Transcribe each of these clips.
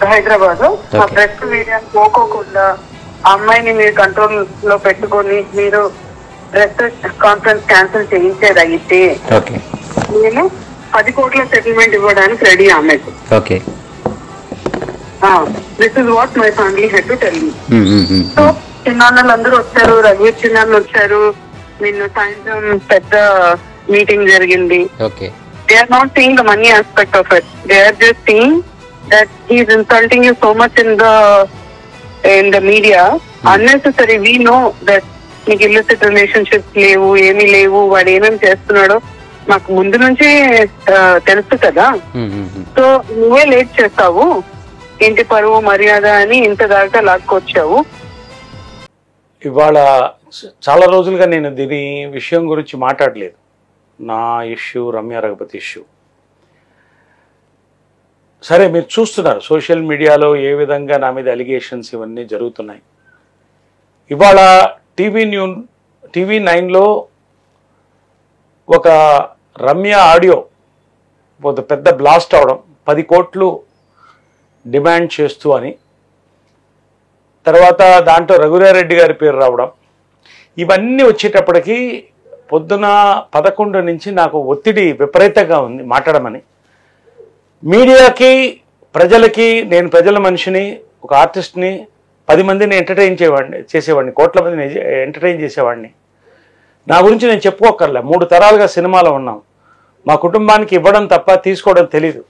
హైదరాబాద్ ఆ Okay. Press media పోకోకుండా ఆ అమ్మాయిని మీరు కంట్రోల్ లో పెట్టుకొని మీరు ప్రెస్ కాన్ఫరెన్స్ క్యాన్సిల్ చేయించేది అయితే ఓకే నేను పది కోట్ల సెటిల్మెంట్ ఇవ్వడానికి రెడీ ఆమెకు okay this is what my family head to tell me hmm, hmm, hmm. So చిన్నాన్నలు అందరూ వచ్చారు రఘువీర్ చిన్నాన్నలు వచ్చారు నిన్న సాయంత్రం పెద్ద మీటింగ్ జరిగింది okay they are not seeing the money aspect of it. They are just seeing that he's insulting you so much in the in the media. Unnecessary. We know that నీకు illicit relationships లేవు ఏమీ లేవు వాడు ఏమేమి చేస్తున్నాడో మాకు ముందు నుంచి ఆ, తెలుసు కదా మ్మ్, మ్మ్, మ్మ్. సో నువ్వే లేట్ చేస్తావు ఇంటి పరువు మర్యాద అని ఇంత దాకా లాక్కొచ్చావు ఇవాళ చ- చాలా రోజులుగా నేను దీని విషయం గురించి మాట్లాడలేదు నా ఇష్యూ రమ్య రఘుపతి ఇష్యూ సరే మీరు చూస్తున్నారు సోషల్ మీడియాలో ఏ విధంగా నా మీద అలిగేషన్స్ ఇవన్నీ జరుగుతున్నాయి ఇవాళ టీవీ న్యూ టీవీ నైన్లో ఒక రమ్య ఆడియో ఒక పెద్ద బ్లాస్ట్ అవడం పది కోట్లు డిమాండ్ చేస్తూ అని తర్వాత దాంట్లో రఘురారెడ్డి గారి పేరు రావడం ఇవన్నీ వచ్చేటప్పటికి పొద్దున పదకొండు నుంచి నాకు ఒత్తిడి విపరీతంగా ఉంది మాట్లాడమని మీడియాకి ప్రజలకి నేను ప్రజల మనిషిని ఒక ఆర్టిస్ట్ని పది మందిని ఎంటర్టైన్ చేయవాడిని చేసేవాడిని కోట్ల మందిని ఎంటర్టైన్ చేసేవాడిని నా గురించి నేను చెప్పుకోకర్లే మూడు తరాలుగా సినిమాలో ఉన్నాం మా కుటుంబానికి ఇవ్వడం తప్ప తీసుకోవడం తెలీదు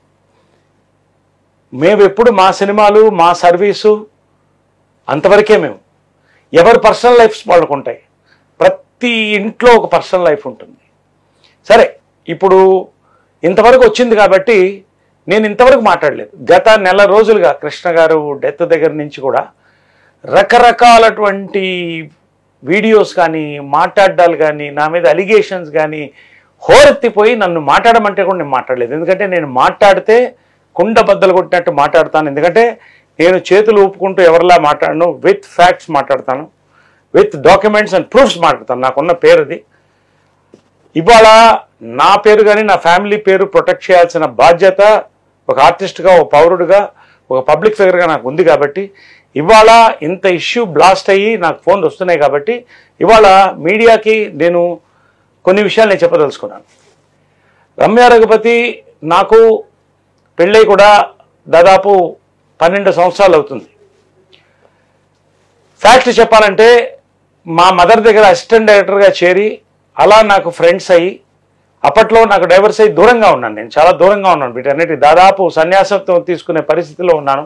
మేము ఎప్పుడు మా సినిమాలు మా సర్వీసు అంతవరకే మేము ఎవరి పర్సనల్ లైఫ్స్ వాళ్ళకు ఉంటాయి ప్రతి ఇంట్లో ఒక పర్సనల్ లైఫ్ ఉంటుంది సరే ఇప్పుడు ఇంతవరకు వచ్చింది కాబట్టి నేను ఇంతవరకు మాట్లాడలేదు గత నెల రోజులుగా కృష్ణ గారు డెత్ దగ్గర నుంచి కూడా రకరకాలటువంటి వీడియోస్ కానీ మాట్లాడాలు కానీ నా మీద అలిగేషన్స్ కానీ హోరెత్తిపోయి నన్ను మాట్లాడమంటే కూడా నేను మాట్లాడలేదు ఎందుకంటే నేను మాట్లాడితే కుండ బద్దలు కొట్టినట్టు మాట్లాడతాను ఎందుకంటే నేను చేతులు ఊపుకుంటూ ఎవరిలా మాట్లాడను విత్ ఫ్యాక్ట్స్ మాట్లాడతాను విత్ డాక్యుమెంట్స్ అండ్ ప్రూఫ్స్ మాట్లాడతాను నాకున్న పేరు అది ఇవాళ నా పేరు కానీ నా ఫ్యామిలీ పేరు ప్రొటెక్ట్ చేయాల్సిన బాధ్యత ఒక ఆర్టిస్ట్గా ఒక పౌరుడిగా ఒక పబ్లిక్ ఫిగర్గా నాకు ఉంది కాబట్టి ఇవాళ ఇంత ఇష్యూ బ్లాస్ట్ అయ్యి నాకు ఫోన్లు వస్తున్నాయి కాబట్టి ఇవాళ మీడియాకి నేను కొన్ని విషయాలు నేను చెప్పదలుచుకున్నాను రమ్య రఘుపతి నాకు పెళ్ళై కూడా దాదాపు పన్నెండు సంవత్సరాలు అవుతుంది ఫ్యాక్ట్ చెప్పాలంటే మా మదర్ దగ్గర అసిస్టెంట్ డైరెక్టర్గా చేరి అలా నాకు ఫ్రెండ్స్ అయ్యి అప్పట్లో నాకు డైవర్స్ అయ్యి దూరంగా ఉన్నాను నేను చాలా దూరంగా ఉన్నాను వీటన్నిటి దాదాపు సన్యాసంతో తీసుకునే పరిస్థితిలో ఉన్నాను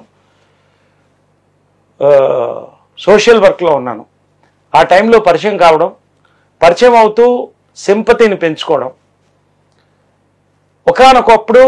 ఆ, సోషల్ వర్క్లో ఉన్నాను ఆ టైంలో పరిచయం కావడం పరిచయం అవుతూ సింపతిని పెంచుకోవడం ఒకనొకప్పుడు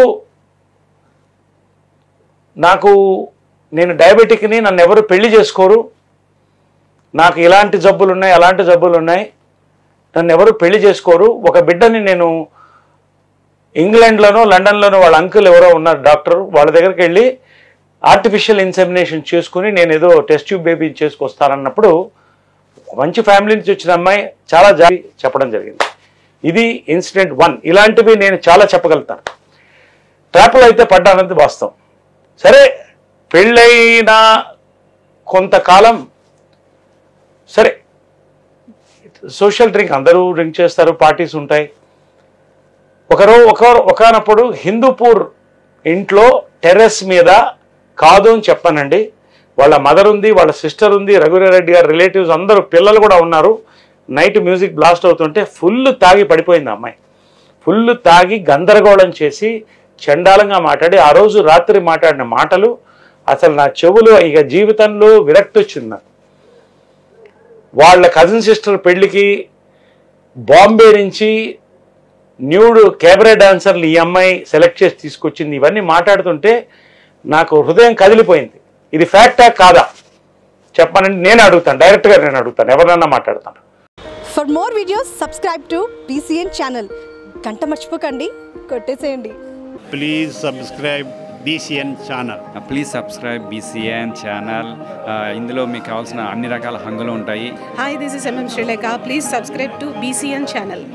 నాకు నేను డయాబెటిక్ని నన్ను ఎవరు పెళ్లి చేసుకోరు నాకు ఇలాంటి జబ్బులు ఉన్నాయి అలాంటి జబ్బులు ఉన్నాయి నన్ను ఎవరు పెళ్లి చేసుకోరు ఒక బిడ్డని నేను ఇంగ్లాండ్లోనో లండన్లోనో వాళ్ళ అంకుల్ ఎవరో ఉన్నారు డాక్టర్ వాళ్ళ దగ్గరికి వెళ్ళి ఆర్టిఫిషియల్ ఇన్సెమినేషన్ చేసుకుని నేను ఏదో టెస్ట్ ట్యూబ్ బేబీ చేసుకొస్తానన్నప్పుడు ఒక మంచి ఫ్యామిలీ నుంచి వచ్చిన అమ్మాయి చాలా జాలి చెప్పడం జరిగింది ఇది ఇన్సిడెంట్ వన్ ఇలాంటివి నేను చాలా చెప్పగలుగుతాను ట్రాప్లో అయితే పడ్డానది వాస్తవం సరే పెళ్ళైన కొంతకాలం సరే సోషల్ డ్రింక్ అందరూ డ్రింక్ చేస్తారు పార్టీస్ ఉంటాయి ఒకరో ఒక ఒకనప్పుడు హిందూపూర్ ఇంట్లో టెర్రస్ మీద కాదు అని చెప్పానండి వాళ్ళ మదర్ ఉంది వాళ్ళ సిస్టర్ ఉంది రఘువీరారెడ్డి గారి రిలేటివ్స్ అందరూ పిల్లలు కూడా ఉన్నారు నైట్ మ్యూజిక్ బ్లాస్ట్ అవుతుంటే ఫుల్ తాగి పడిపోయింది ఆ అమ్మాయి ఫుల్ తాగి గందరగోళం చేసి చండాలంగా మాట్లాడి ఆ రోజు రాత్రి మాట్లాడిన మాటలు అసలు నా చెవులు ఇక జీవితంలో విరక్తి వచ్చింది నాకు వాళ్ళ కజిన్ సిస్టర్ పెళ్లికి బాంబే నుంచి న్యూడ్ కేబరే డాన్సర్లు ఈ అమ్మాయి సెలెక్ట్ చేసి తీసుకొచ్చింది ఇవన్నీ మాట్లాడుతుంటే నాకు హృదయం కదిలిపోయింది ఇది ఫ్యాక్టా కాదా చెప్పానండి నేను అడుగుతాను డైరెక్ట్గా నేను అడుగుతాను ఎవరినన్నా మాట్లాడతాను for more videos subscribe to BCN channel గంట మర్చిపోకండి కొట్టేసేయండి please subscribe BCN channel. Please subscribe BCN channel ఇందులో మీకు కావాల్సిన అన్ని రకాల హంగులు ఉంటాయి Hi, this is MM Sri Lanka. Please subscribe to BCN channel.